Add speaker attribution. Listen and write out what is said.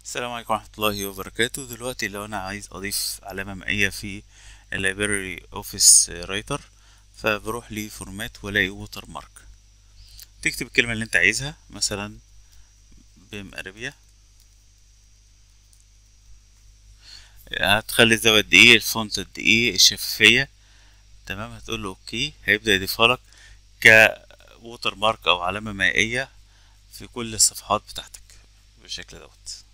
Speaker 1: السلام عليكم ورحمة الله وبركاته دلوقتي لو أنا عايز أضيف علامة مائية في اللايبراري أوفيس رايتر فبروح لفورمات وألاقي ووتر مارك تكتب الكلمة اللي أنت عايزها مثلا بيم أربيا هتخلي الزاوية قد إيه الفونت قد إيه الشفافية تمام هتقول له أوكي هيبدأ يضيفها لك كووتر مارك أو علامة مائية في كل الصفحات بتاعتك بالشكل دوت